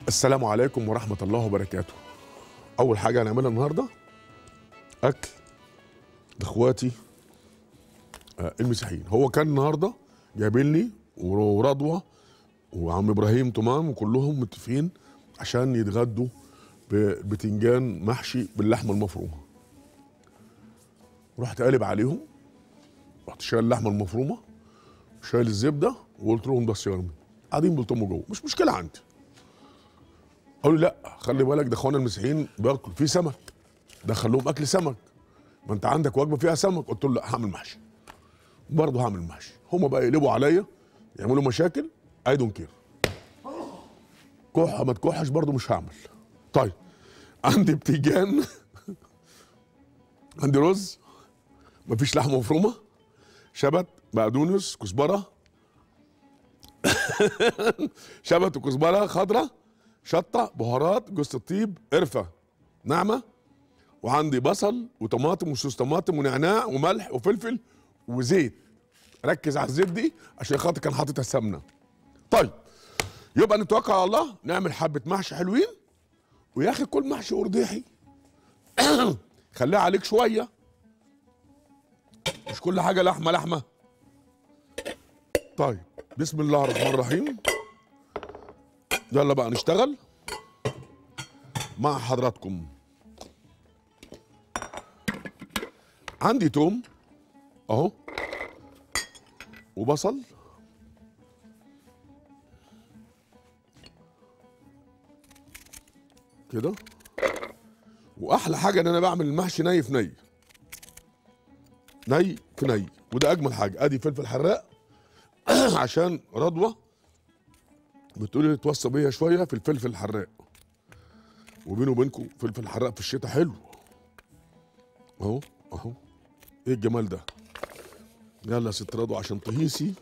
السلام عليكم ورحمة الله وبركاته أول حاجة هنعملها النهاردة أكل لإخواتي آه، المسيحيين هو كان النهاردة جايبين لي ورضوى وعم إبراهيم تمام وكلهم متفقين عشان يتغدوا ببتنجان محشي باللحمة المفرومة رحت قالب عليهم رحت شايل اللحمة المفرومة وشايل الزبدة وقلت لهم ده الصيامي قاعدين بيلطموا جوه مش مشكلة عندي قالوا لي لا خلي بالك ده اخوانا المسيحيين بياكلوا في سمك دخل لهم اكل سمك ما انت عندك وجبه فيها سمك قلت له لا هعمل محشي برضه هعمل محشي هما بقى يقلبوا عليا يعملوا مشاكل اي دونت كير كح ما تكحش برضه مش هعمل طيب عندي بتنجان عندي رز مفيش لحمه مفرومه شبت بقدونس كزبره شبت وكزبره خضراء شطه بهارات جوز الطيب قرفه ناعمه وعندي بصل وطماطم وصوص طماطم ونعناع وملح وفلفل وزيت ركز على الزيت دي عشان خاطر كان حاططها سمنه طيب يبقى نتوكل على الله نعمل حبه محشي حلوين ويا اخي كل محشي ارداحي خليها عليك شويه مش كل حاجه لحمه لحمه طيب بسم الله الرحمن الرحيم يلا بقى نشتغل مع حضراتكم عندي توم اهو وبصل كده واحلى حاجه ان انا بعمل المحشي ني في ني ني في ني وده اجمل حاجه ادي فلفل حراق عشان رضوه بتقولي لي توصى بيا شويه في الفلفل الحراق وبيني وبينكم فلفل حراق في الشتاء حلو اهو اهو ايه الجمال ده يلا يا ست رضوى عشان تهيسي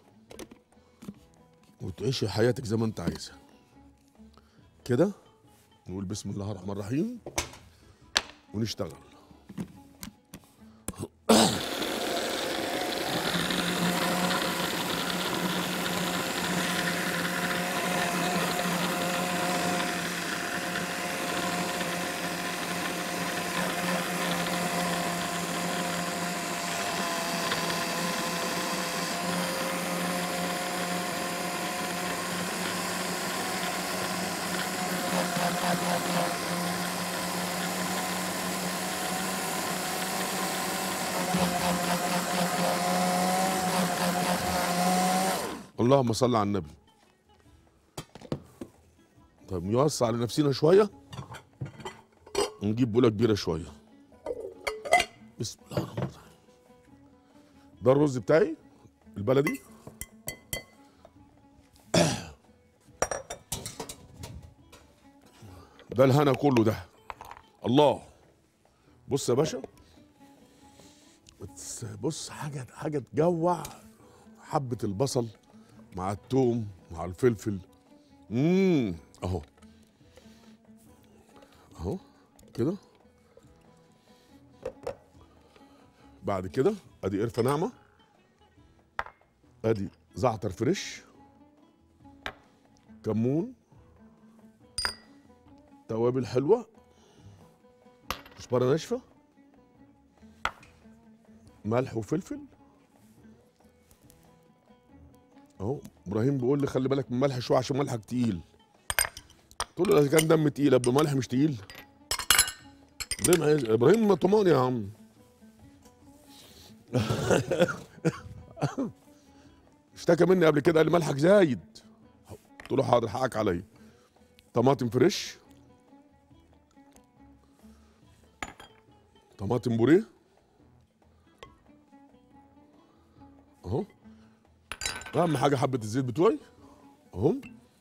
وتعيشي حياتك زي ما انت عايزه كده نقول بسم الله الرحمن الرحيم ونشتغل اللهم صل على النبي طيب نوسع على نفسنا شويه ونجيب بوله كبيره شويه بسم الله الرحمن الرحيم ده الرز بتاعي البلدي ده الهنا كله ده الله بص يا باشا بص- بص حاجه حاجه تجوع حبه البصل مع التوم مع الفلفل امم اهو اهو كده بعد كده ادي قرفه ناعمه ادي زعتر فريش كمون توابل حلوه كزبره ناشفه ملح وفلفل اهو ابراهيم بيقول لي خلي بالك من الملح شويه عشان ملحك تقيل قلت له اذا كان دم تقيل ابو ملح مش تقيل ابراهيم عايز ابراهيم طمان يا عم اشتكى مني قبل كده قال لي ملحك زايد قلت له حاضر حقك عليا طماطم فريش طماطم بوريه اهو اهم حاجه حبه الزيت بتوعي اهو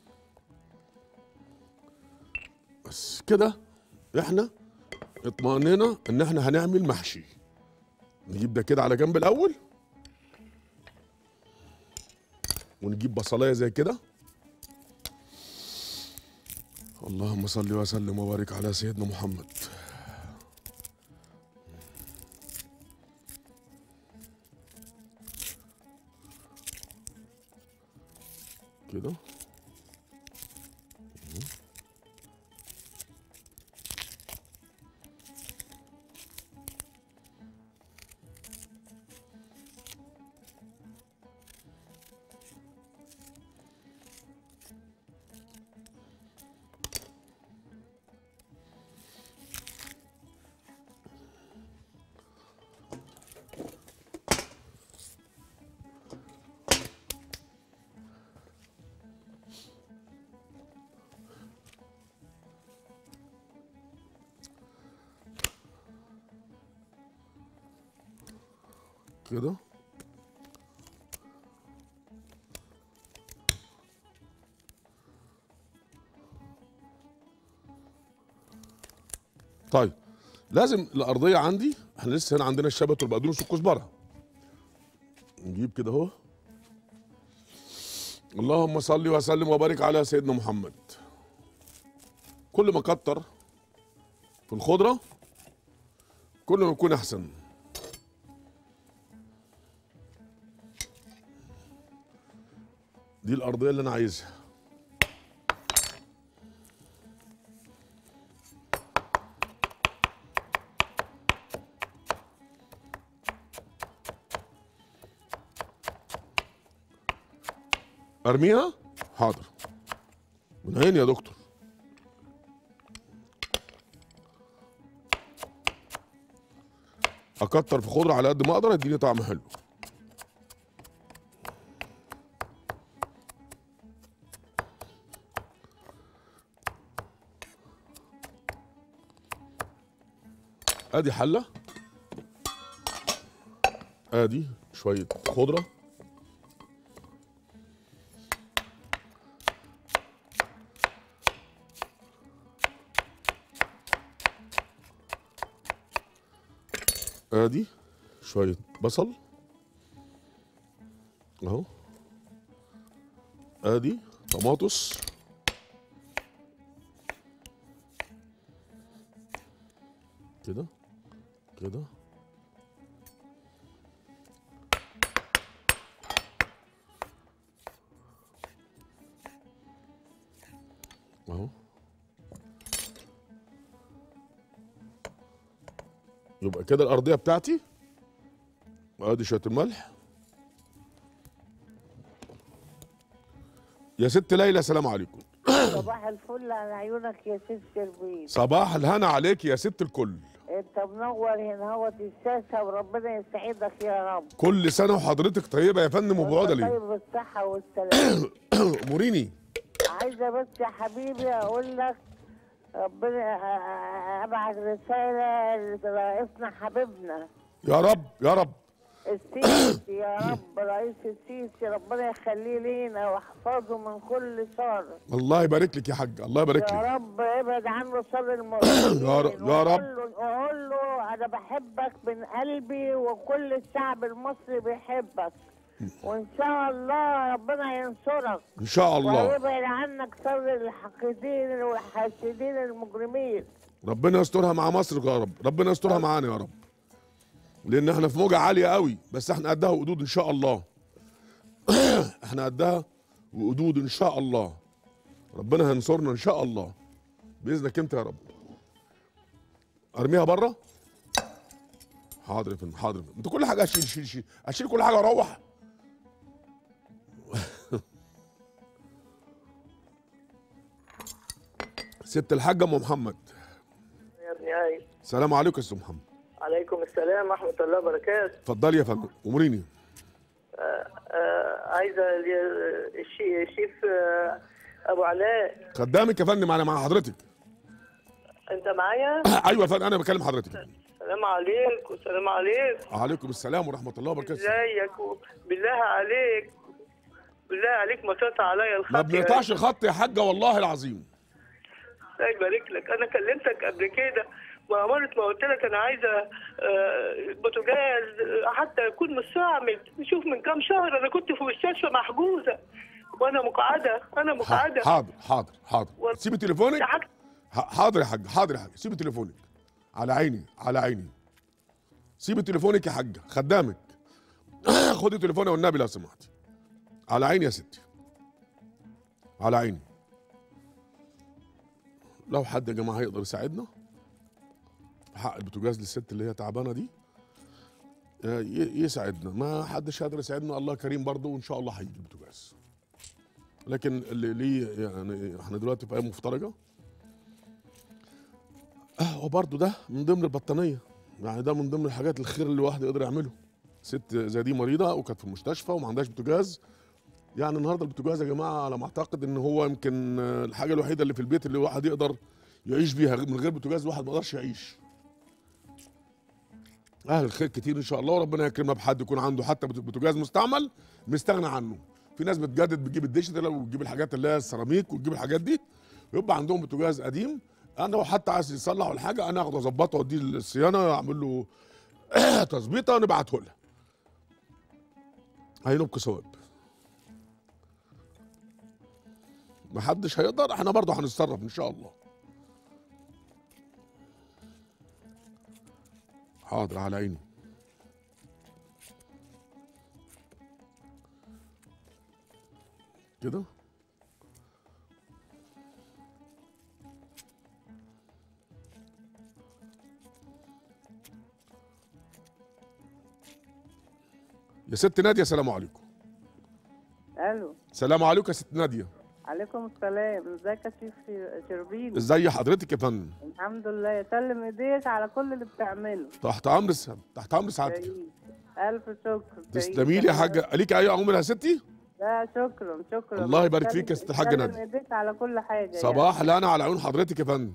بس كده احنا اطمئننا ان احنا هنعمل محشي نجيب ده كده على جنب الاول ونجيب بصلايه زي كده اللهم صل وسلم وبارك على سيدنا محمد كده كده طيب لازم الارضيه عندي احنا لسه هنا عندنا الشبت والبقدونس والكزبره نجيب كده اهو اللهم صل وسلم وبارك على سيدنا محمد كل ما كتر في الخضره كل ما يكون احسن دي الارضيه اللي انا عايزها ارميها حاضر من عين يا دكتور اكتر في خضره على قد ما اقدر اديني طعم حلو ادي حله ادي شويه خضره ادي شويه بصل اهو ادي طماطس كده كده اهو يبقى كده الارضيه بتاعتي وادي شويه الملح يا ست ليلى سلام عليكم صباح الفل على عيونك يا ست شربين صباح الهنا عليك يا ست الكل انت منور هنا هوت الشاشه وربنا يسعدك يا رب كل سنه وحضرتك طيبه يا فندم وبعودة وانت ليه طيب بالصحه والسلامه اموريني عايزه بس يا حبيبي اقول لك ربنا ابعت رساله لرئيسنا حبيبنا يا رب يا رب السيسي يا رب رئيس السيسي ربنا يخليه لينا واحفظه من كل شر الله يبارك لك يا حاج الله يبارك لك يا رب ابعد عنه شر المؤمنين يا رب- يا رب. وقول له قول له انا بحبك من قلبي وكل الشعب المصري بيحبك وان شاء الله ربنا ينصرك ان شاء الله ويبعد عنك شر الحاقدين والحاسدين المجرمين ربنا يسترها مع مصر يا رب ربنا يسترها معانا يا رب لان احنا في موجة عالية قوي بس احنا قدها وقدود ان شاء الله احنا قدها وقدود ان شاء الله ربنا هينصرنا ان شاء الله باذنك انت يا رب ارميها بره حاضر يا فندم حاضر يا فندم. انت كل حاجه اشيل شيل شيل اشيل كل حاجه اروح ست الحاجه ام محمد يا ابني هاي السلام عليكم يا استاذ محمد عليكم السلام ورحمة الله وبركاته اتفضلي يا فندم اموريني آه عايزة ال- الشي- الشيف آه أبو علاء خدامك يا فندم انا مع حضرتك أنت معايا؟ ايوه يا فندم انا بكلم حضرتك سلام عليك وسلام عليك وعليكم السلام ورحمه الله وبركاته ازيك و- بالله عليك بالله عليك ما تقطع عليا الخط ما بنقطعش خط يا حاجه والله العظيم الله يبارك لك أنا كلمتك قبل كده وأمرت ما قلت لك أنا عايزة آه، بوتاجاز آه، حتى يكون مستعمل نشوف من كام شهر أنا كنت في مستشفى محجوزة وأنا مقعدة أنا مقعدة حاضر حاضر حاضر وال- سيبي تليفونك يا حاج ح- حاضر يا حاج حاضر يا حاج سيبي تليفونك على عيني على عيني سيبي تليفونك يا حاجه خدامك خدي تليفوني والنبي لو سمحتي على عيني يا ستي على عيني لو حد يا جماعه هيقدر يساعدنا في حق البوتاجاز للست اللي هي تعبانه دي آه، ي- يساعدنا ما حدش قادر يساعدنا الله كريم برضه وان شاء الله هيجي البوتاجاز لكن اللي ليه يعني احنا دلوقتي في ايام مفترجه اه وبرضه ده من ضمن البطانيه يعني ده من ضمن الحاجات الخير اللي الواحد يقدر يعمله ست زي دي مريضه وكانت في المستشفى وما عندهاش بوتاجاز يعني النهارده البوتاجاز يا جماعه على ما اعتقد ان هو يمكن آه، الحاجه الوحيده اللي في البيت اللي الواحد يقدر يعيش بيها من غير بوتاجاز الواحد ما يقدرش يعيش اهل الخير كتير ان شاء الله وربنا يكرمنا بحد يكون عنده حتى بوت- بوتاجاز مستعمل مستغنى عنه في ناس بتجدد بتجيب الديجيتال وتجيب الحاجات اللي هي السيراميك وتجيب الحاجات دي ويبقى عندهم بوتاجاز قديم انا لو حتى عايز يصلح ولا حاجه انا اخده اظبطه واديه الصيانه اعمل له تظبيطه ونبعته لها هينبكي ثواب محدش هيقدر احنا برضه هنتصرف ان شاء الله حاضر على عيني كده يا ست ناديه السلام عليكم الو السلام عليكم يا ست ناديه عليكم السلام ازيك يا شيخ شربين ازي حضرتك يا فندم الحمد لله يسلم ايديك على كل اللي بتعمله تحت امر س- تحت امر سعادتك تعيش. الف شكر تسلمي لي يا حاجه ليك اي عمر يا ستي لا شكرا شكرا الله يبارك يسلم- فيك يا ست الحاجة يسلم نادية. ايديك على كل حاجه صباح لا انا على عيون حضرتك يا فندم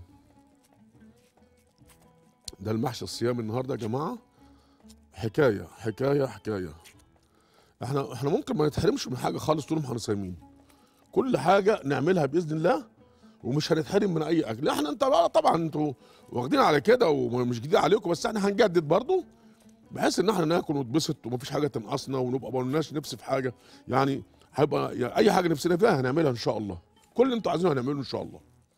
ده المحشي الصيام النهارده يا جماعه حكايه حكايه حكايه احنا احنا ممكن ما نتحرمش من حاجه خالص طول ما احنا صايمين كل حاجه نعملها باذن الله ومش هنتحرم من اي اكل احنا انت بقى طبعا انتوا واخدين على كده ومش جديد عليكم بس احنا هنجدد برضو بحيث ان احنا ناكل ونتبسط ومفيش حاجه تنقصنا ونبقى ما لناش نفس في حاجه يعني هيبقى يعني اي حاجه نفسنا فيها هنعملها ان شاء الله كل اللي انتوا عايزينه هنعمله ان شاء الله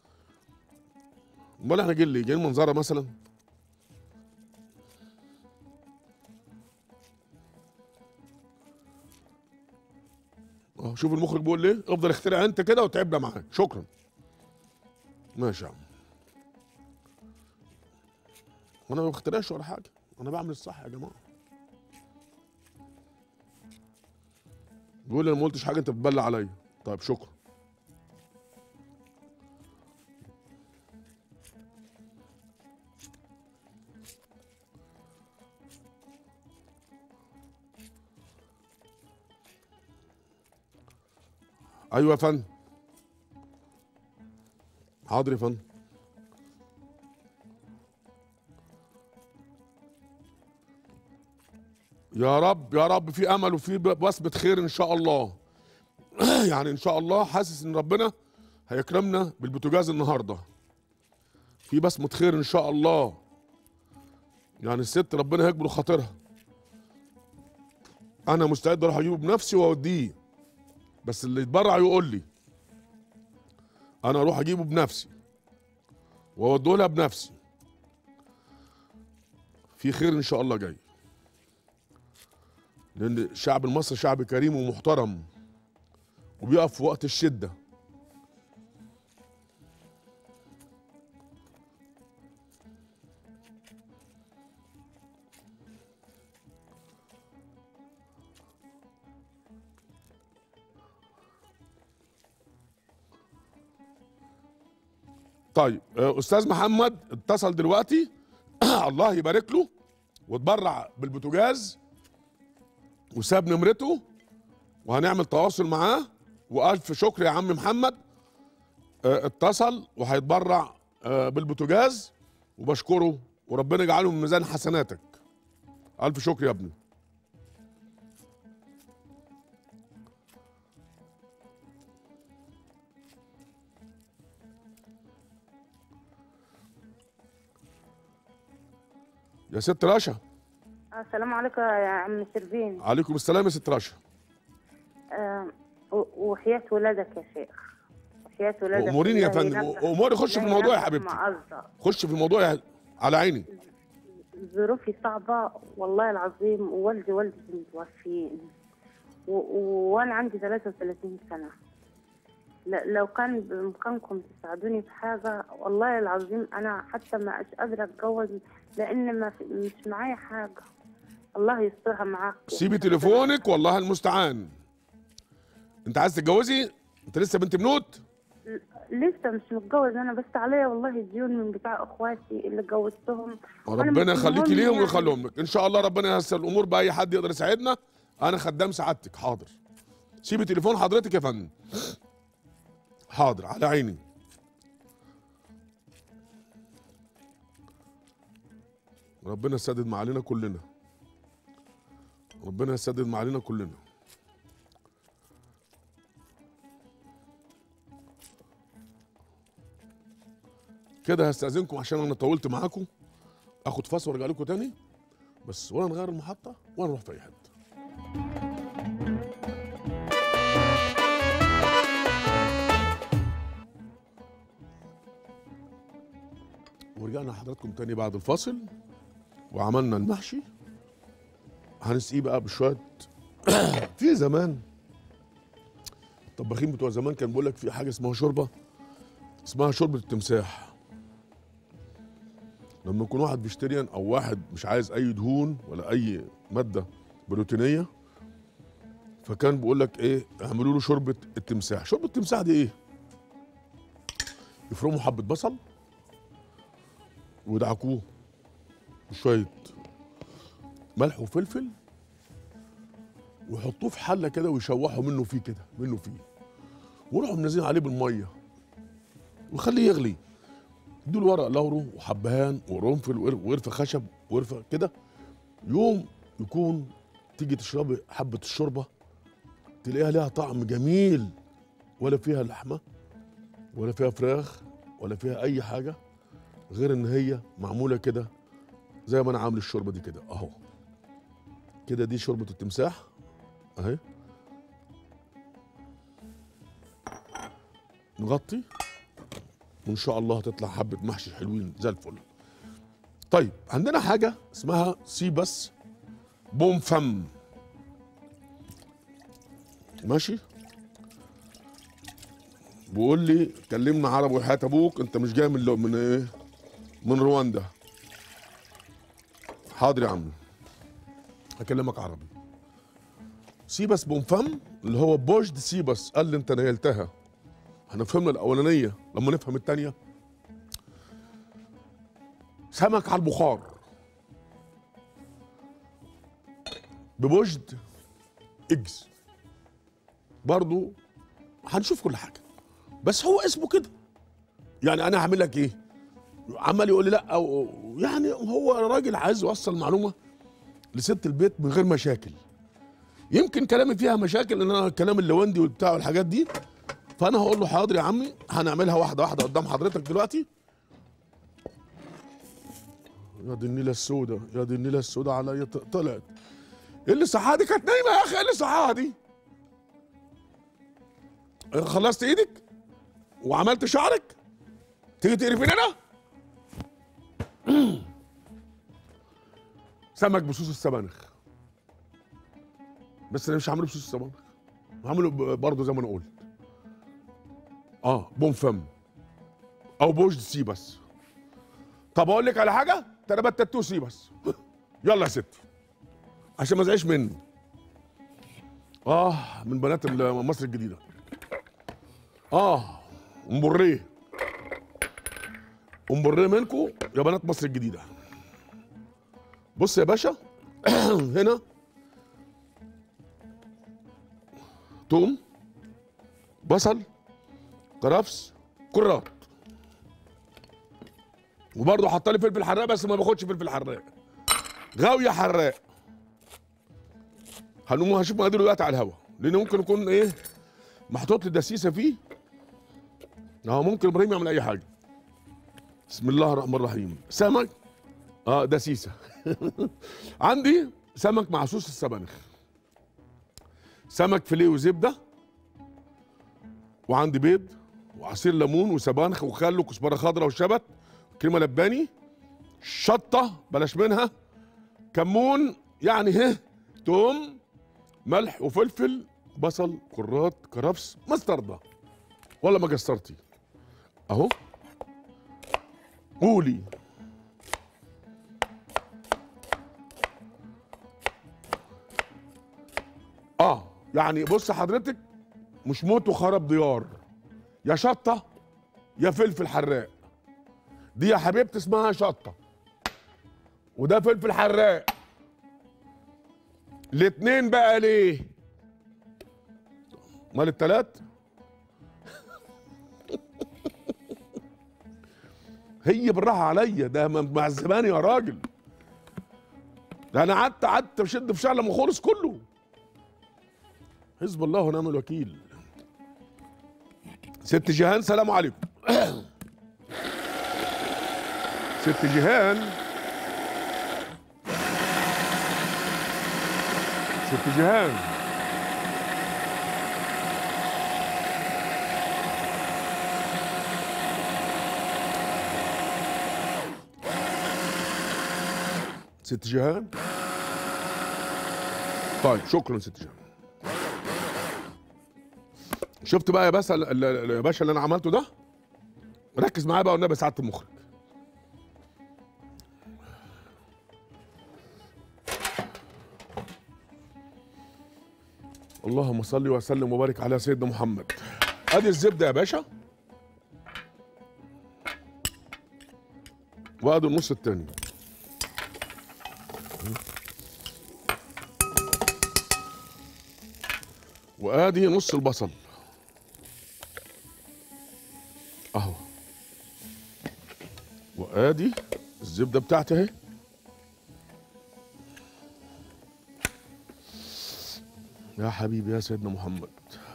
امال احنا جايين ليه جايين منظره مثلا اه شوف المخرج بيقول ليه افضل اخترع انت كده وتعبنا معاك شكرا ماشي يا عم انا ما بخترعش ولا حاجه انا بعمل الصح يا جماعه بيقول لي انا ما قلتش حاجه انت بتبلع عليا طيب شكرا ايوه يا فندم حاضر يا فندم يا رب يا رب في امل وفي بسمة خير ان شاء الله يعني ان شاء الله حاسس ان ربنا هيكرمنا بالبوتاجاز النهارده في بسمة خير ان شاء الله يعني الست ربنا هيكبر خاطرها انا مستعد اروح اجيبه بنفسي واوديه بس اللي يتبرع يقول لي انا اروح اجيبه بنفسي واوديه لها بنفسي في خير ان شاء الله جاي لان الشعب المصري شعب كريم ومحترم وبيقف في وقت الشده طيب آه، استاذ محمد اتصل دلوقتي الله يبارك له واتبرع بالبوتاجاز وساب نمرته وهنعمل تواصل معاه والف شكر يا عم محمد آه، اتصل وهيتبرع آه، بالبوتاجاز وبشكره وربنا يجعله من ميزان حسناتك الف شكر يا ابني يا ست رشا السلام عليكم يا عم شربين عليكم السلام يا ست رشا آه، و- وحياة ولادك يا شيخ وحياة ولادك أموريني يا الله فندم. ينفع- أموري خش في الله الموضوع يا ينفع حبيبتي. مع قصدك. خش في الموضوع يا- على عيني ظروفي صعبة والله العظيم ووالدي والدتي متوفيين و- و- وأنا عندي 33 سنة ل- لو كان بإمكانكم تساعدوني في حاجة والله العظيم أنا حتى ما أش قادرة أتجوز لأن ما في مش معايا حاجة الله يسترها معاك سيبي تليفونك والله المستعان انت عايز تتجوزي انت لسه بنت بنوت لسه مش متجوز انا بس عليا والله ديون من بتاع اخواتي اللي جوزتهم وأنا ربنا مش يخليكي مهم ليهم يعني. ويخليهم لك ان شاء الله ربنا ييسر الامور باي حد يقدر يساعدنا انا خدام سعادتك حاضر سيبي تليفون حضرتك يا فندم حاضر على عيني ربنا يسدد معالينا كلنا ربنا يسدد معالينا كلنا كده هستأذنكم عشان انا طولت معاكم اخد فاصل وارجع لكم تاني بس ولا نغير المحطة ولا نروح في اي حتة ورجعنا حضراتكم تاني بعد الفاصل وعملنا المحشي هنسقيه بقى بشويه في زمان الطباخين بتوع زمان كان بيقول لك في حاجه اسمها شوربه اسمها شوربه التمساح لما يكون واحد فيجيتيريان او واحد مش عايز اي دهون ولا اي ماده بروتينيه فكان بيقول لك ايه اعملوا له شوربه التمساح شوربه التمساح دي ايه يفرموا حبه بصل ويدعكوه بشويه ملح وفلفل ويحطوه في حله كده ويشوحوا منه فيه كده منه فيه ويروحوا منزلين عليه بالميه ويخليه يغلي دول ورق لورو وحبهان وقرنفل وقر- وقرفه خشب وقرفه كده يوم يكون تيجي تشربي حبه الشوربه تلاقيها لها طعم جميل ولا فيها لحمه ولا فيها فراخ ولا فيها اي حاجه غير ان هي معموله كده زي ما انا عامل الشوربه دي كده اهو كده دي شوربه التمساح اهي نغطي وان شاء الله هتطلع حبه محشي حلوين زي الفل طيب عندنا حاجه اسمها سيبس بوم فم ماشي بيقول لي كلمنا عربي وحياة ابوك انت مش جاي من لو- من ايه من رواندا حاضر يا عم هكلمك عربي سيبس بومفم اللي هو بوجد سيبس قال لي انت نيلتها احنا فهمنا الاولانيه لما نفهم الثانيه سمك على البخار ببوجد اجز برضو هنشوف كل حاجه بس هو اسمه كده يعني انا هعمل لك ايه عمال يقول لي لا أو يعني هو راجل عايز يوصل معلومه لست البيت من غير مشاكل يمكن كلامي فيها مشاكل ان انا الكلام اللواندي والبتاع والحاجات دي فانا هقول له حاضر يا عمي هنعملها واحده واحده قدام حضرتك دلوقتي يا دي النيله السوداء يا دي النيله السوداء عليا ط- طلعت ايه اللي صحاها دي كانت نايمه يا اخي ايه اللي صحاها دي خلصت ايدك وعملت شعرك تيجي تقرفين انا سمك بصوص السبانخ بس انا مش عامله بصوص السبانخ عامله ب- برضه زي ما انا قلت اه بوم فم او بوجد سي بس طب اقول لك على حاجه تربت تاتو سي بس يلا يا ستي عشان ما ازعيش مني اه من بنات ال- مصر الجديده اه مبريه ومبريه منكم يا بنات مصر الجديده بص يا باشا هنا توم بصل كرفس كرات وبرضه حط لي فلفل حراق بس ما باخدش فلفل حراق غاويه حراق هنقوم هشوف مقاديره دلوقتي على الهوا لان ممكن يكون ايه محطوط لي دسيسه فيه اه ممكن ابراهيم يعمل اي حاجه بسم الله الرحمن الرحيم سمك اه دسيسه عندي سمك مع صوص السبانخ سمك فيليه وزبده وعندي بيض وعصير ليمون وسبانخ وخل وكزبره خضراء وشبت كريمه لباني شطه بلاش منها كمون يعني هه توم ملح وفلفل بصل كرات كرفس مستردة ولا ما قصرتي اهو قولي اه يعني بص حضرتك مش موت وخراب ديار يا شطه يا فلفل حراق دي يا حبيبتي اسمها شطه وده فلفل حراق الاتنين بقى ليه مال التلات هي بالراحه عليا ده م- معذباني يا راجل ده انا قعدت قعدت بشد في شعر لما خلص كله حزب الله ونعم الوكيل ست جيهان سلام عليكم ست جيهان ست جيهان ست جيهان طيب شكرا ست جيهان شفت بقى يا باشا ال- ال- يا باشا اللي انا عملته ده ركز معايا بقى والنبي سعاده المخرج اللهم صل وسلم وبارك على سيدنا محمد ادي الزبده يا باشا وادي النص التاني وادي نص البصل اهو وادي الزبده بتاعتي اهي يا حبيبي يا سيدنا محمد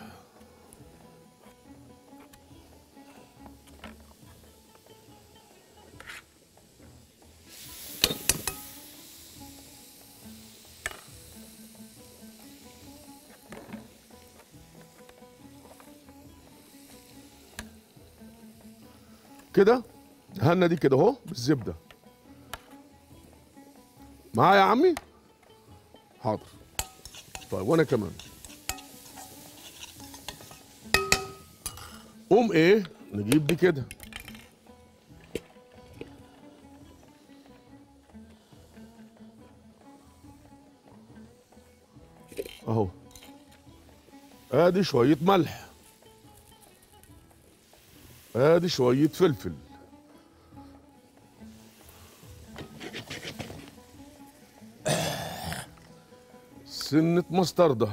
كده هنا دي كده اهو بالزبده معايا يا عمي حاضر طيب وانا كمان قوم ايه نجيب دي كده اهو ادي شويه ملح ادي شويه فلفل سنة مستردة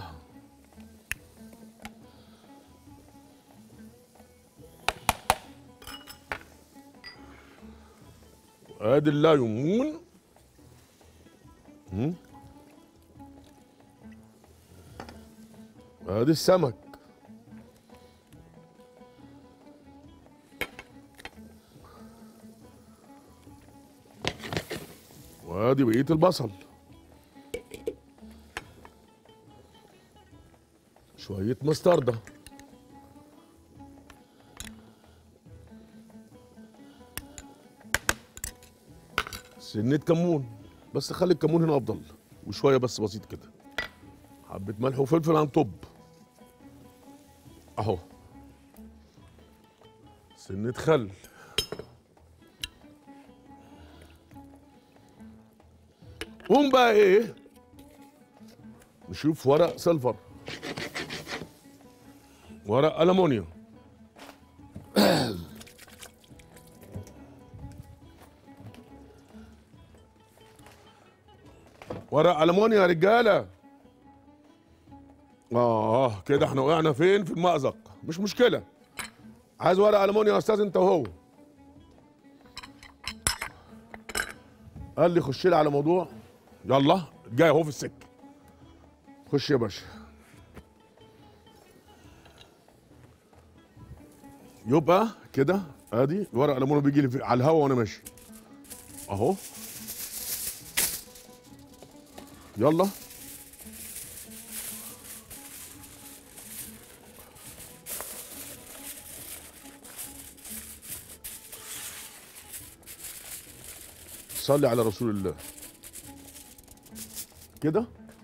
ادي الليمون مم. ادي السمك وادي بقية البصل شوية مستردة سنة كمون بس خلي الكمون هنا أفضل وشوية بس بسيط كده حبة ملح وفلفل عن طب أهو سنة خل قوم بقى إيه نشوف ورق سيلفر ورق ألمونيوم ورق ألمونيوم يا رجالة آه كده احنا وقعنا فين في المأزق مش مشكلة عايز ورق ألمونيوم يا أستاذ أنت وهو قال لي خش لي على موضوع يلا جاي اهو في السكة خش يا باشا يبقى كده ادي ورق الالومنيوم بيجي لي في- على الهوا وانا ماشي اهو يلا صلي على رسول الله كده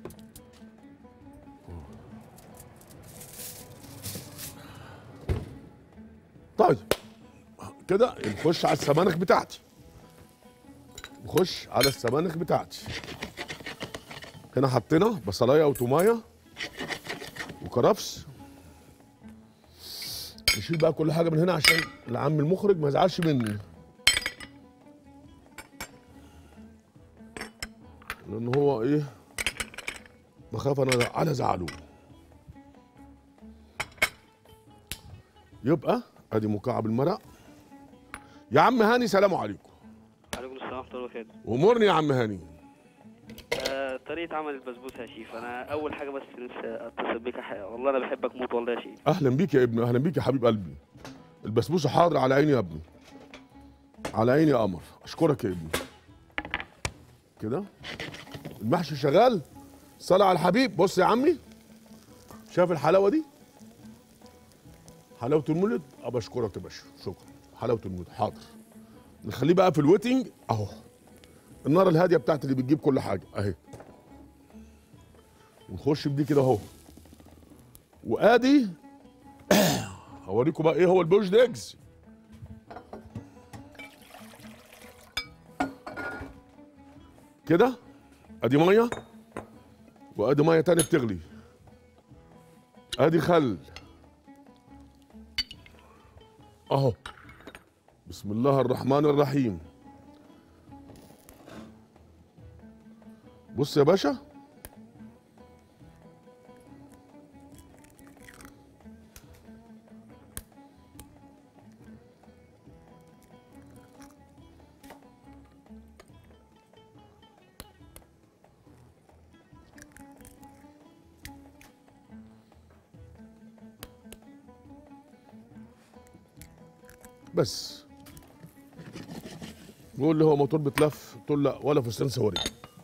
طيب كده نخش على السبانخ بتاعتي نخش على السبانخ بتاعتي هنا حطينا بصلايه وتومايه وكرفس نشيل بقى كل حاجه من هنا عشان العم المخرج ما يزعلش مني لان هو ايه بخاف انا على زعله يبقى ادي مكعب المرق يا عم هاني سلام عليكم عليكم السلام ورحمة الله وبركاته وامرني يا عم هاني آه طريقه عمل البسبوسه يا شيف انا اول حاجه بس نفسي اتصل بيك أح- والله انا بحبك موت والله يا شيف اهلا بيك يا ابني اهلا بيك يا حبيب قلبي البسبوسه حاضر على عيني يا ابني على عيني يا قمر اشكرك يا ابني كده المحشي شغال صلى على الحبيب بص يا عمي شايف الحلاوه دي حلاوه المولد ابى اشكرك يا باشا شكرا حلاوه المولد حاضر نخليه بقى في الويتنج اهو النار الهاديه بتاعتي اللي بتجيب كل حاجه اهي نخش بدي كده اهو وادي هوريكم بقى ايه هو البوش اكس كده ادي ميه وادي ميه تاني بتغلي ادي خل اهو بسم الله الرحمن الرحيم بص يا باشا بس بيقول لي هو موتور بتلف قلت له لا ولا فستان سواري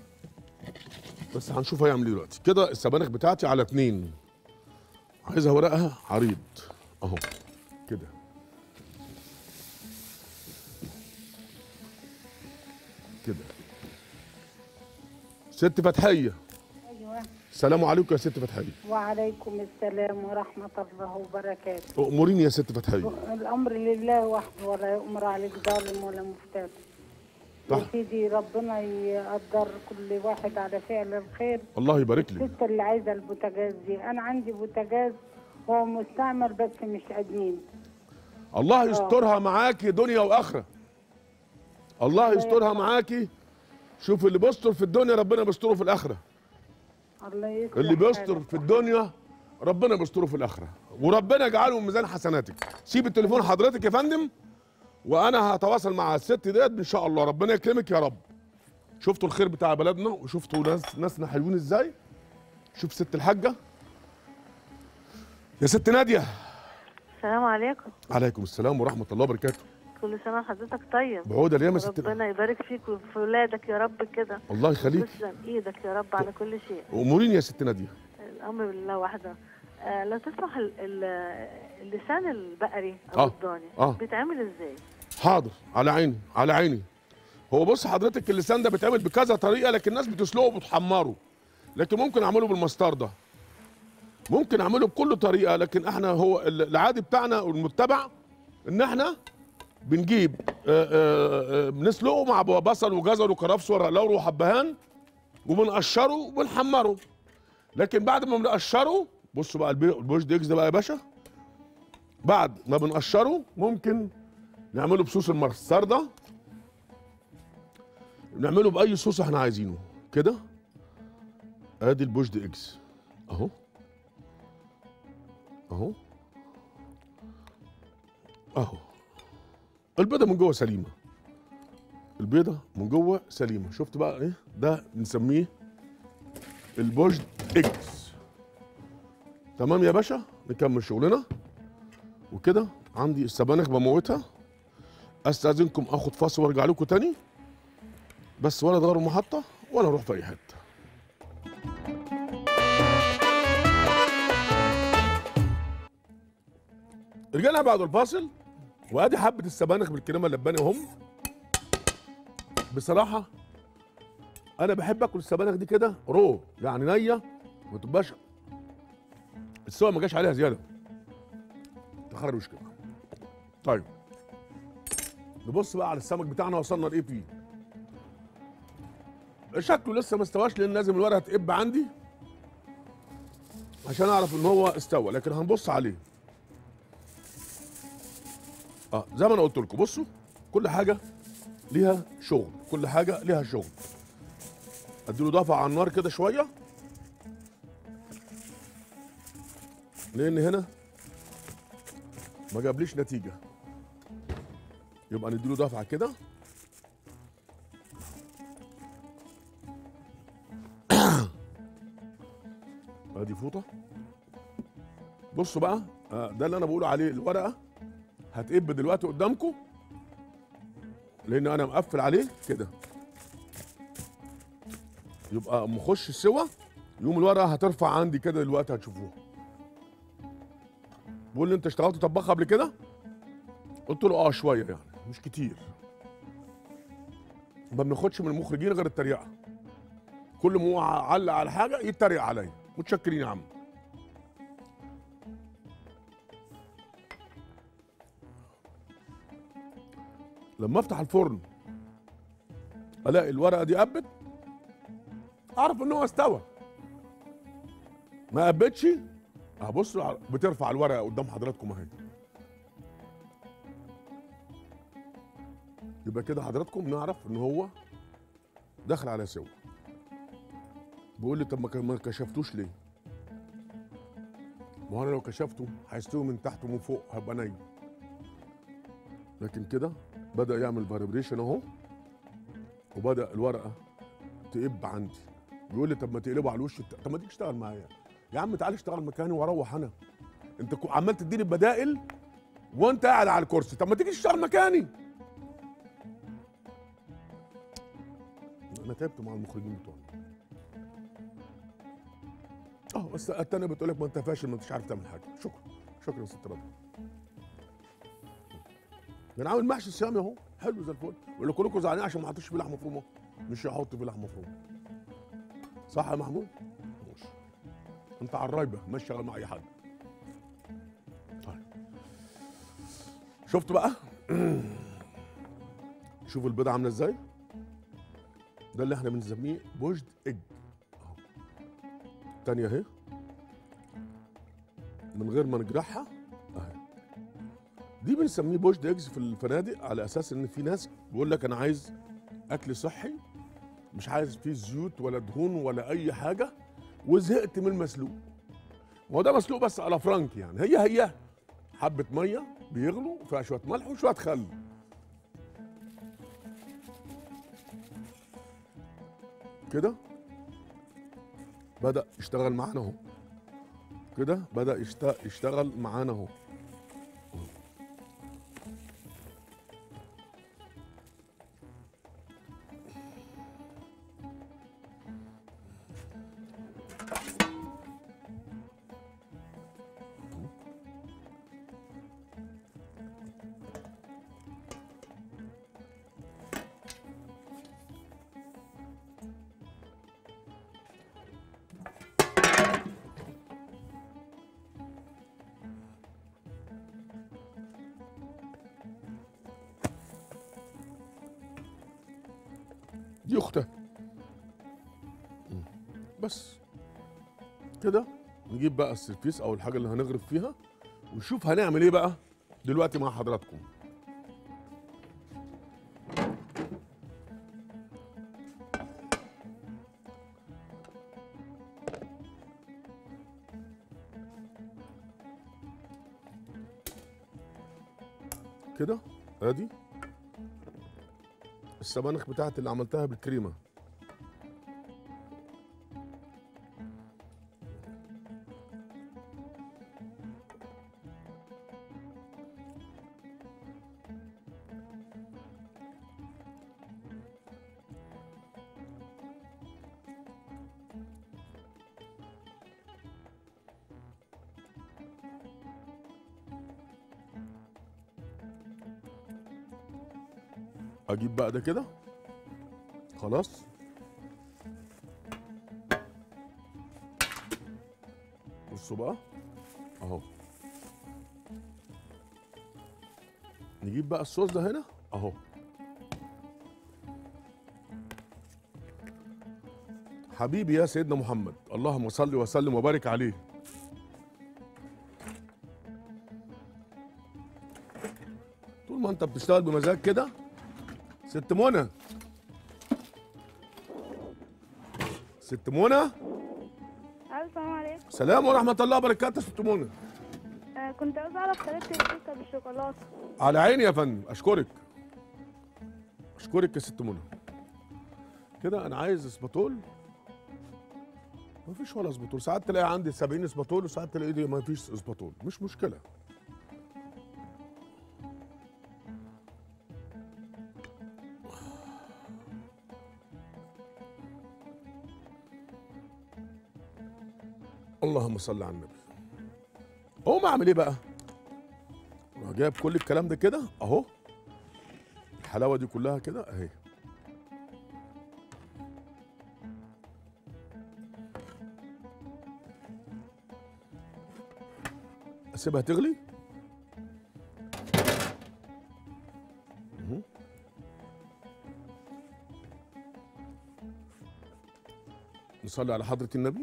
بس هنشوف هيعمل ايه دلوقتي كده السبانخ بتاعتي على اتنين عايزها ورقها عريض اهو كده كده ست فتحيه ايوه السلام عليكم يا ست فتحيه وعليكم السلام ورحمه الله وبركاته اموريني يا ست فتحيه الامر لله وحده ولا يؤمر عليك ظالم ولا مفتات صح. يا سيدي ربنا يقدر كل واحد على فعل الخير الله يبارك لك الست اللي عايزه البوتاجاز دي انا عندي بوتاجاز هو مستعمل بس مش قديم الله يسترها معاكي دنيا واخره الله يسترها معاكي شوف اللي بيستر في الدنيا ربنا بيستره في الاخره الله يصلح اللي بيستر حالك. في الدنيا ربنا بيستره في الاخره وربنا يجعله من ميزان حسناتك سيب التليفون حضرتك يا فندم وانا هتواصل مع الست ديت ان شاء الله ربنا يكرمك يا رب شفتوا الخير بتاع بلدنا وشفتوا ناس ناسنا حلوين ازاي شوف ست الحاجه يا ست ناديه السلام عليكم عليكم السلام ورحمه الله وبركاته كل سنة وحضرتك طيب بعودة ليه يا ست ربنا يبارك فيك وفي ولادك يا رب كده الله يخليك تسلم ايدك يا رب على كل شيء امورين يا ست ناديه الامر بالله وحده آه لو تسمح ال- ال- اللسان البقري او آه، الضاني آه. بيتعمل ازاي حاضر على عيني على عيني هو بص حضرتك اللسان ده بيتعمل بكذا طريقه لكن الناس بتسلقه وبتحمره لكن ممكن اعمله بالمستردة ممكن اعمله بكل طريقه لكن احنا هو ال- العادي بتاعنا والمتبع ان احنا بنجيب آه، آه، آه، بنسلقه مع بصل وجزر وكرفس ورق لورا وحبهان وبنقشره وبنحمره لكن بعد ما بنقشره بصوا بقى البي- البوش ديكس ده بقى يا باشا بعد ما بنقشره ممكن نعمله بصوص المستردة نعمله بأي صوص احنا عايزينه كده ادي البوش دي اكس اهو اهو اهو البيضة من جوه سليمة البيضة من جوه سليمة شفت بقى ايه ده بنسميه البوش اكس تمام يا باشا نكمل شغلنا وكده عندي السبانخ بموتها استاذنكم اخد فاصل وارجع لكم تاني بس ولا تغيروا محطه ولا اروح في اي حته رجعنا بعد الفاصل وادي حبه السبانخ بالكريمه اللباني اهم بصراحه انا بحب اكل السبانخ دي كده رو يعني نيه ما تبقاش السوا ما جاش عليها زياده تخربش كده طيب نبص بقى على السمك بتاعنا وصلنا لايه فيه شكله لسه ما استواش لان لازم الورقه تقب عندي عشان اعرف ان هو استوى لكن هنبص عليه اه زي ما انا قلت لكم بصوا كل حاجه ليها شغل كل حاجه ليها شغل اديله دفعه على النار كده شويه لان هنا ما جابليش نتيجه يبقى نديله دفعه كده ادي فوطه بصوا بقى آه، ده اللي انا بقول عليه الورقه هتقب دلوقتي قدامكم لان انا مقفل عليه كده يبقى اما اخش السوا يوم الورقه هترفع عندي كده دلوقتي هتشوفوها بقول لي انت اشتغلت طباخ قبل كده قلت له اه شويه يعني مش كتير ما بناخدش من المخرجين غير التريقه كل ما هو علق على حاجه يتريق عليا متشكرين يا عم لما افتح الفرن الاقي الورقه دي قبت اعرف ان هو استوى ما قبتش هبص على- بترفع الورقه قدام حضراتكم اهي يبقى كده حضراتكم نعرف ان هو داخل على سوا بيقول لي طب ما ك- ما كشفتوش ليه ما هو انا لو كشفته هيستوي من تحت ومن فوق هبقى نايم لكن كده بدا يعمل فايبريشن اهو وبدا الورقه تقب عندي بيقول لي طب ما تقلبه على الوش الت- طب ما تيجي اشتغل معايا يا عم تعالى اشتغل مكاني واروح انا انت كو- عمال تديني بدائل وانت قاعد على الكرسي طب ما تيجي تشتغل مكاني انا تعبت مع المخرجين بتوعنا اه بس التانية بتقول لك ما انت فاشل ما انتش عارف تعمل حاجه شكرا شكرا يا ست رضا ده انا عامل محشي صيامي اهو حلو زي الفل ولا كلكم زعلانين عشان ما حطيتش فيه لحمه مفرومه مش هحط فيه لحمه مفرومه صح يا محمود ماشي انت على الرايبه ماشي شغال مع اي حد طيب شفت بقى شوف البيضه عامله ازاي ده اللي احنا بنسميه بوجد اج اهو تانية اهي من غير ما نجرحها اهي دي بنسميه بوجد اجز في الفنادق على اساس ان في ناس بيقول لك انا عايز اكل صحي مش عايز فيه زيوت ولا دهون ولا اي حاجه وزهقت من المسلوق هو ده مسلوق بس على فرانك يعني هي هي حبه ميه بيغلوا فيها شويه ملح وشويه خل كده بدأ يشتغل معانا اهو كده بدأ يشت- يشتغل معانا اهو دي اختها مم. بس كده نجيب بقى السرفيس او الحاجه اللي هنغرف فيها ونشوف هنعمل ايه بقى دلوقتي مع حضراتكم كده ادي السبانخ بتاعتي اللي عملتها بالكريمه اجيب بقى ده كده خلاص بصوا بقى اهو نجيب بقى الصوص ده هنا اهو حبيبي يا سيدنا محمد اللهم صل وسلم وبارك عليه طول ما انت بتشتغل بمزاج كده ست منى ست منى السلام عليكم سلام ورحمه الله وبركاته يا ست منى آه كنت عاوز اعرف طريقه الكيكه بالشوكولاته على عيني يا فندم اشكرك اشكرك يا ست منى كده انا عايز اسباتول ما فيش ولا اسباطول ساعات تلاقي عندي 70 اسباطول وساعات تلاقي دي ما فيش اسباطول مش مشكله اللهم صل على النبي اقوم اعمل ايه بقى أروح جايب كل الكلام ده كده اهو الحلاوه دي كلها كده اهي اسيبها تغلي مهم. نصلي على حضرة النبي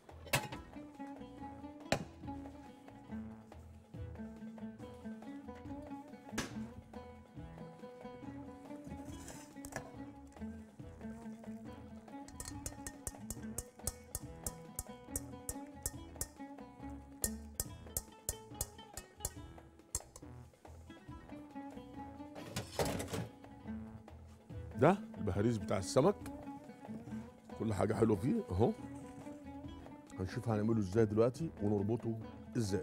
ده البهاريز بتاع السمك كل حاجة حلوة فيه اهو هنشوف هنعمله ازاي دلوقتي ونربطه ازاي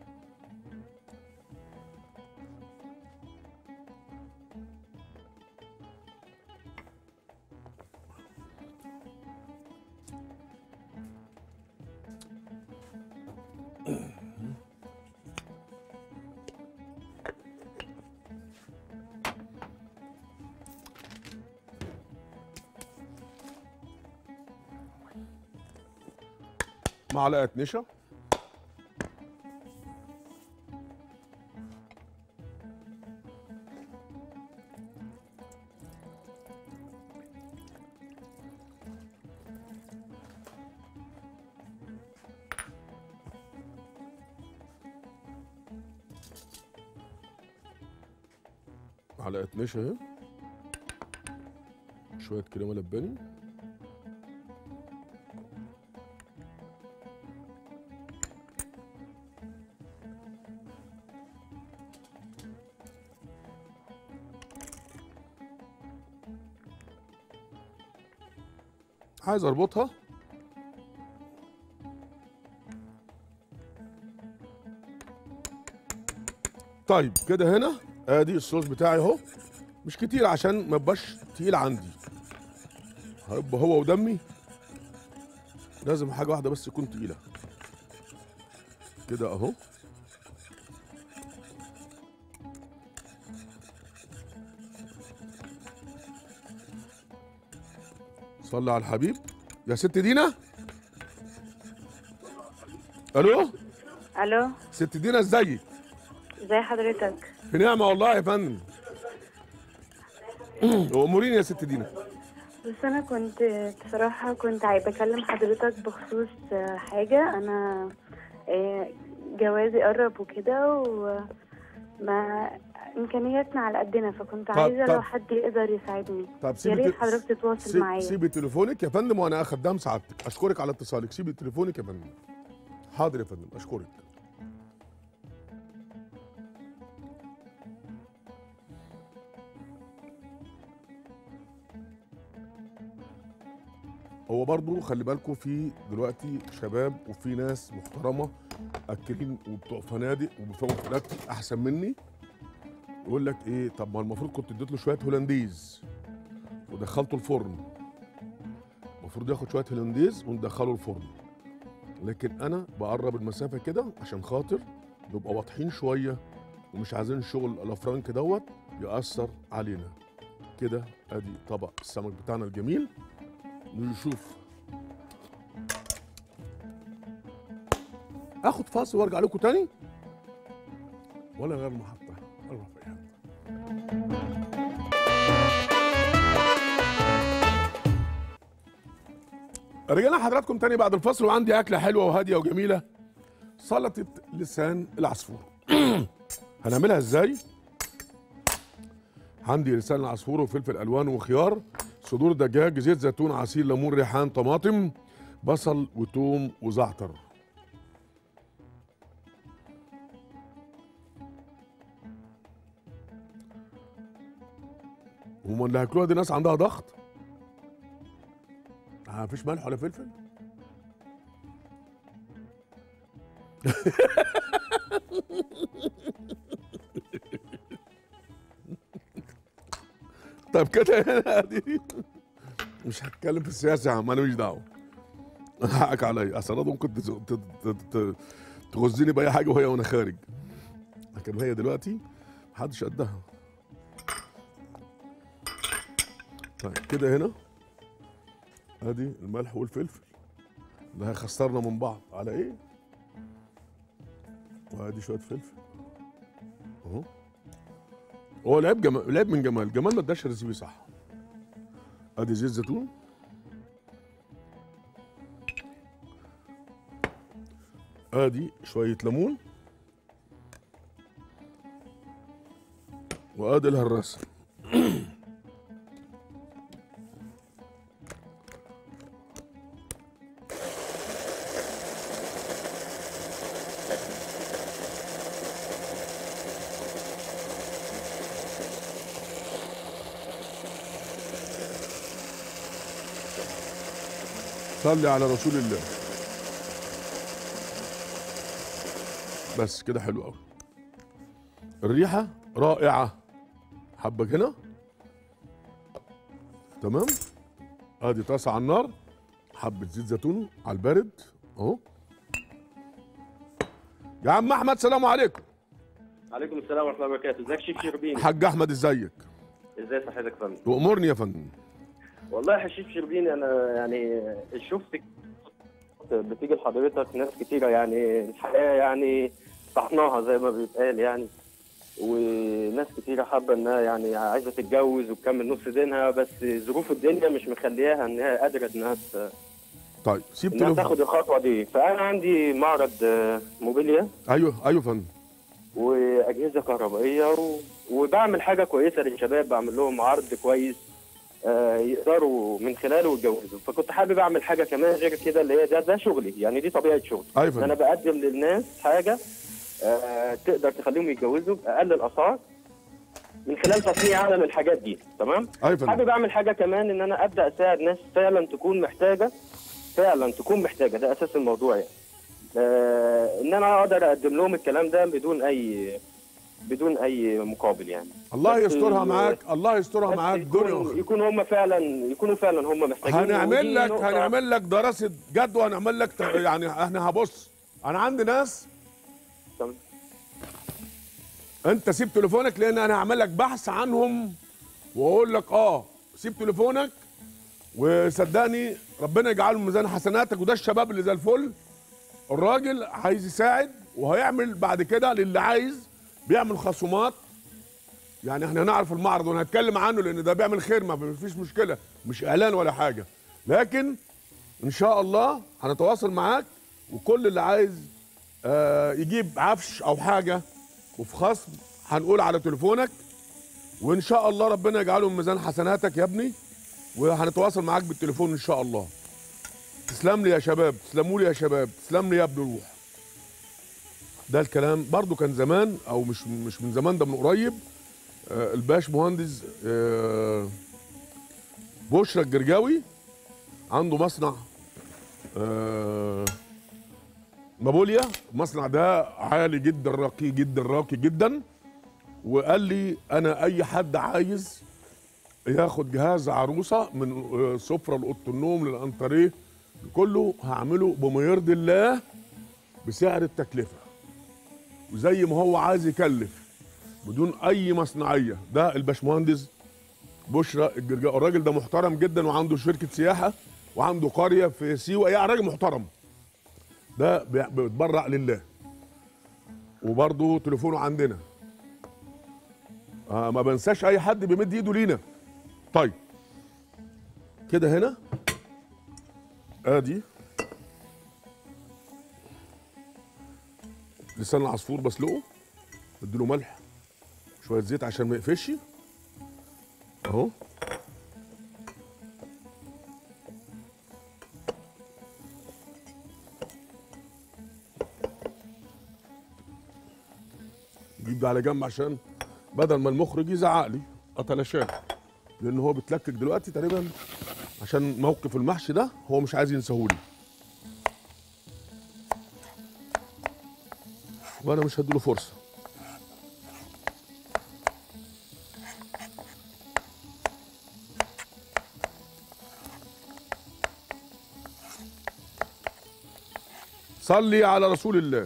معلقة نشا معلقة نشا اهي شوية كريمة لباني عايز اربطها طيب كده هنا ادي الصوص بتاعي اهو مش كتير عشان ما يبقاش تقيل عندي هيبقى هو ودمي لازم حاجه واحده بس تكون تقيله كده اهو صلي على الحبيب يا ست دينا الو الو ست دينا ازيك ازي حضرتك في نعمه والله يا فندم اموريني يا ست دينا بس انا كنت بصراحه كنت عايزه اكلم حضرتك بخصوص آه، حاجه انا آه، جوازي قرب وكده وما امكانياتنا على قدنا فكنت طب- عايزه طب. لو حد يقدر يساعدني طب يا سيبي ريت ت- حضرتك تتواصل سي- معايا سيبي تليفونك يا فندم وانا خدام سعادتك اشكرك على اتصالك سيبي تليفونك يا فندم حاضر يا فندم اشكرك هو برضو خلي بالكم في دلوقتي شباب وفي ناس محترمه اكلين وبتوع فنادق وبيفهموا في الاكل احسن مني يقول لك ايه طب ما المفروض كنت اديت له شويه هولنديز ودخلته الفرن المفروض ياخد شويه هولنديز وندخله الفرن لكن انا بقرب المسافه كده عشان خاطر نبقى واضحين شويه ومش عايزين شغل الافرانك دوت ياثر علينا كده ادي طبق السمك بتاعنا الجميل نشوف اخد فاصل وارجع لكم تاني ولا غير محطه اروح في أي حتة. رجعنا حضراتكم تاني بعد الفصل وعندي اكله حلوه وهاديه وجميله سلطه لسان العصفور هنعملها ازاي عندي لسان العصفور وفلفل الوان وخيار صدور دجاج زيت زيتون عصير ليمون ريحان طماطم بصل وتوم وزعتر هما اللي هياكلوها دي ناس عندها ضغط ما فيش ملح ولا فلفل طب كده هنا دي مش هتكلم في السياسه يا عم انا مش دعوه حقك عليا اصل أنا ممكن تز- ت- ت- ت- تغزني باي حاجه وهي وانا خارج لكن هي دلوقتي محدش قدها طيب كده هنا ادي الملح والفلفل اللي هيخسرنا من بعض على ايه وادي شويه فلفل اهو هو لعب جمال لعب من جمال جمال ما اداش ريسيبي صح ادي زيت زيتون ادي شويه ليمون وادي الهراسه صلي على رسول الله بس كده حلو قوي الريحه رائعه حبك هنا تمام ادي طاسه على النار حبه زيت زيتون على البارد اهو يا عم احمد سلام عليكم عليكم السلام ورحمه الله وبركاته ازيك شيف شربيني حاج احمد ازيك ازاي صحتك يا فندم وامرني يا فندم والله يا شيف شربيني انا يعني شفت بتيجي لحضرتك ناس كتيره يعني الحياه يعني طحناها زي ما بيتقال يعني وناس كتيره حابه انها يعني عايزه تتجوز وتكمل نص دينها بس ظروف الدنيا مش مخلياها انها قادره انها ت- طيب سيب انها تليفون تاخد الخطوه دي فانا عندي معرض آه، موبيليا ايوه ايوه يا فندم واجهزه كهربائيه و... وبعمل حاجه كويسه للشباب بعمل لهم عرض كويس آه، يقدروا من خلاله يتجوزوا فكنت حابب اعمل حاجه كمان غير كده اللي هي ده ده شغلي يعني دي طبيعه شغلي ايوه يا ان انا فندم بقدم للناس حاجه آه، تقدر تخليهم يتجوزوا باقل الاسعار من خلال تصنيع انا للحاجات دي تمام ايوه يا فندم حابب اعمل حاجه كمان ان انا ابدا اساعد ناس فعلا تكون محتاجه فعلا تكون محتاجه ده اساس الموضوع يعني آه ان انا اقدر اقدم لهم الكلام ده بدون اي بدون اي مقابل يعني الله بس يسترها ال- معاك الله يسترها بس معاك دنيا يكون واخرة. يكونوا هم فعلا يكونوا فعلا هم محتاجين هنعمل ودي لك نقطة- هنعمل لك دراسه جدوى هنعمل لك ت- يعني احنا هبص انا عندي ناس تمام. انت سيب تليفونك لان انا هعمل لك بحث عنهم واقول لك اه سيب تليفونك وصدقني ربنا يجعله في ميزان حسناتك وده الشباب اللي زي الفل الراجل عايز يساعد وهيعمل بعد كده للي عايز بيعمل خصومات يعني احنا هنعرف المعرض وهنتكلم عنه لان ده بيعمل خير ما فيش مشكله مش اعلان ولا حاجه لكن ان شاء الله هنتواصل معاك وكل اللي عايز آه يجيب عفش او حاجه وفي خصم هنقول على تليفونك وان شاء الله ربنا يجعله من ميزان حسناتك يا ابني وهنتواصل معاك بالتليفون ان شاء الله تسلم لي يا شباب تسلموا لي يا شباب تسلم لي يا ابن روح ده الكلام برضو كان زمان او مش مش من زمان ده من قريب آه الباش مهندس آه بشرى الجرجاوي عنده مصنع آه مابوليا المصنع ده عالي جدا راقي جدا راقي جدا وقال لي انا اي حد عايز ياخد جهاز عروسه من آه، سفره لاوضه النوم للانتريه كله هعمله بما يرضي الله بسعر التكلفه وزي ما هو عايز يكلف بدون اي مصنعيه ده الباشمهندس بشرى الجرجاء الراجل ده محترم جدا وعنده شركه سياحه وعنده قريه في سيوه يعني راجل محترم ده بي- بيتبرع لله وبرضه تليفونه عندنا آه ما بنساش اي حد بيمد ايده لينا طيب كده هنا ادي لسان العصفور بسلقه اديله ملح شويه زيت عشان ما يقفش اهو جيب ده على جنب عشان بدل ما المخرج يزعق لي اتلاشاه لان هو بيتلكك دلوقتي تقريبا عشان موقف المحشي ده هو مش عايز ينساهولي وانا مش هديله فرصه صلي على رسول الله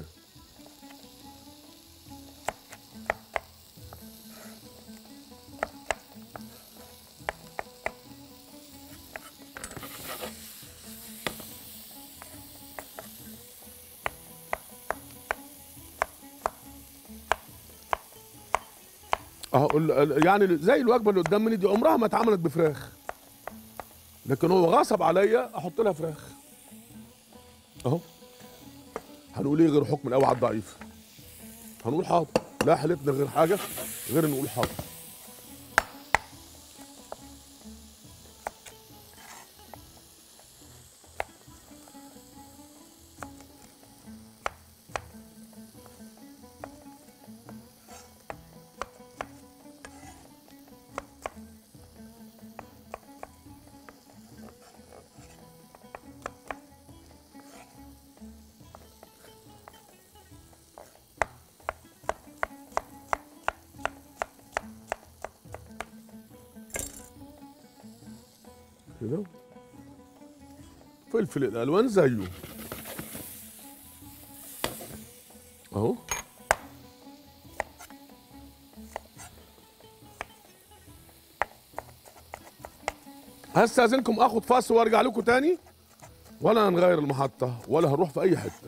اهو ال- يعني زي الوجبه اللي قدام مني دي عمرها ما اتعملت بفراخ لكن هو غصب عليا احط لها فراخ اهو هنقول ايه غير حكم القوي على الضعيف هنقول حاضر لا حالتنا غير حاجه غير نقول حاضر كده فلفل الالوان زيه اهو هستاذنكم اخد فاصل وارجع لكم تاني ولا هنغير المحطه ولا هنروح في اي حته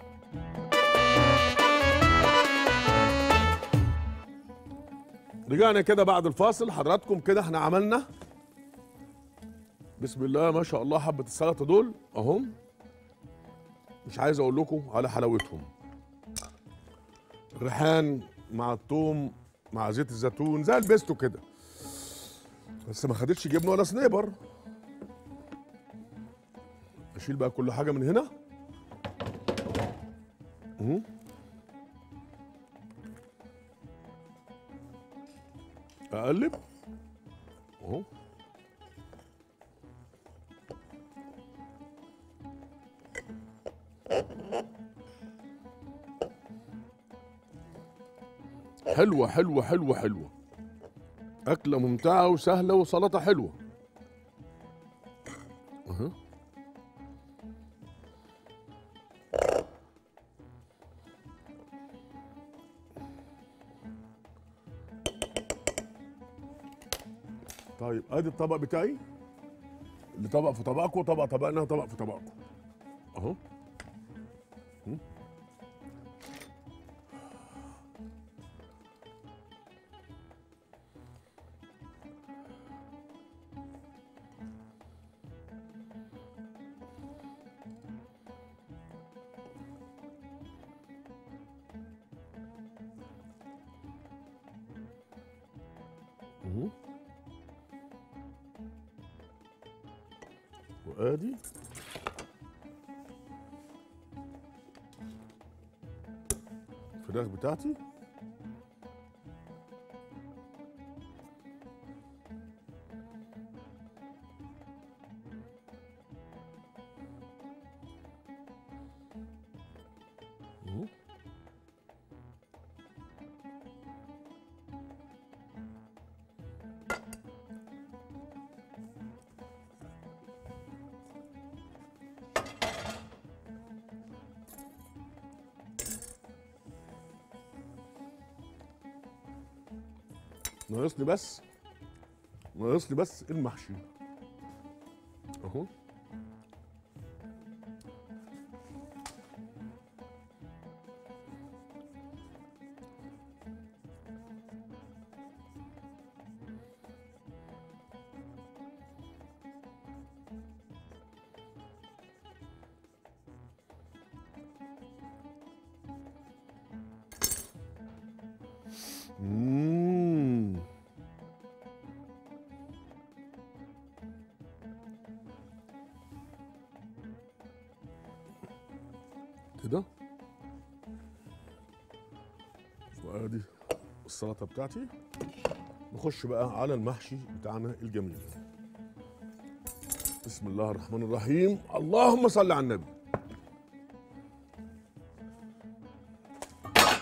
رجعنا كده بعد الفاصل حضراتكم كده احنا عملنا بسم الله ما شاء الله حبة السلطة دول اهم مش عايز اقول لكم على حلاوتهم الريحان مع الثوم مع زيت الزيتون زي البيستو كده بس ما خدتش جبنه ولا سنيبر اشيل بقى كل حاجه من هنا اهو اقلب اهو حلوة حلوة حلوة حلوة أكلة ممتعة وسهلة وسلطة حلوة أها طيب ادي الطبق بتاعي اللي طبق في طبقكم وطبق طبقنا وطبق في طبقكم اهو م. مهم. وادي الفراخ بتاعتي مهم. ناقص لي بس ناقص لي بس المحشي اهو مم. كده وادي السلطه بتاعتي نخش بقى على المحشي بتاعنا الجميل بسم الله الرحمن الرحيم اللهم صل على النبي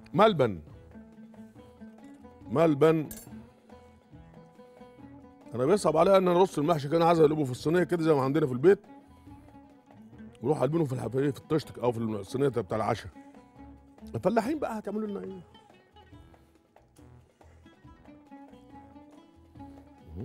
ملبن ملبن انا بيصعب عليا ان انا ارص المحشي كده عايز اقلبه في الصينيه كده زي ما عندنا في البيت وروح قلبينه في الحفايه في الطشت او في الصينيه بتاع العشاء الفلاحين بقى هتعملوا لنا ايه مهم.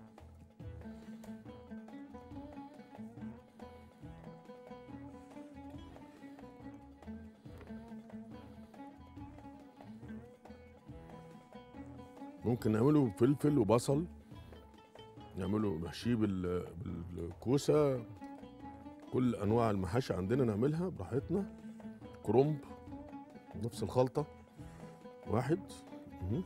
ممكن نعمله فلفل وبصل نعمله محشيه بال- بالكوسه كل انواع المحاشي عندنا نعملها براحتنا كرنب نفس الخلطه واحد مهم.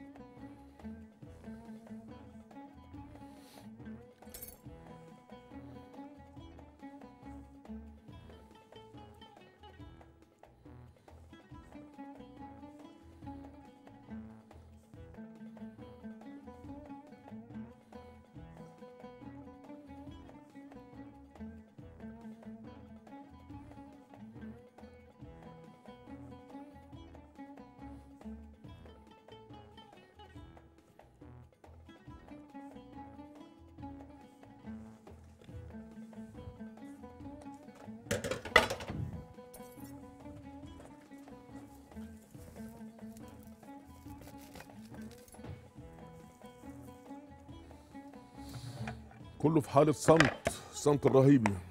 كله في حاله صمت الصمت الرهيب يعني.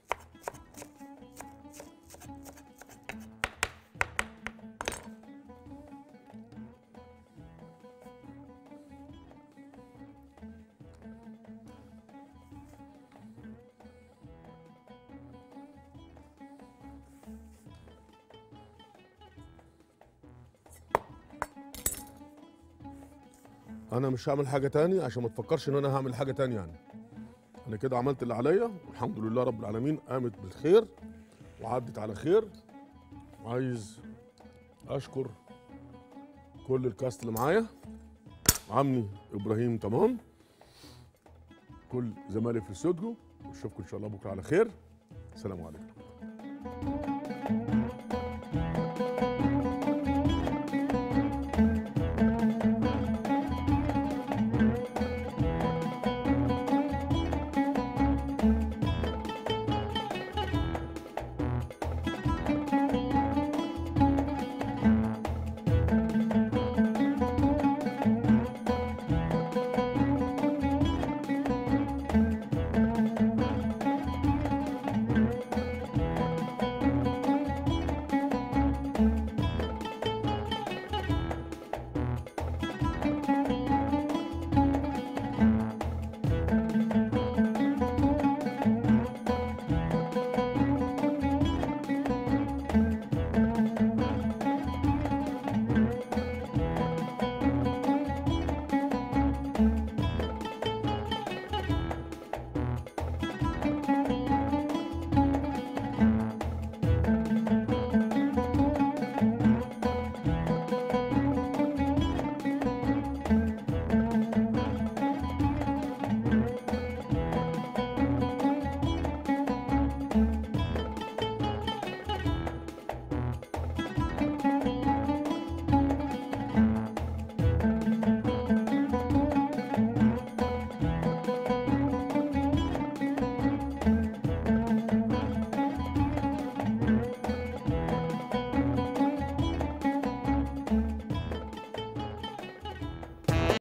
انا مش هعمل حاجه تاني عشان ما تفكرش ان انا هعمل حاجه تانية يعني انا كده عملت اللي عليا والحمد لله رب العالمين قامت بالخير وعدت على خير وعايز اشكر كل الكاست اللي معايا عمي ابراهيم تمام كل زمايلي في الاستوديو اشوفكم ان شاء الله بكره على خير السلام عليكم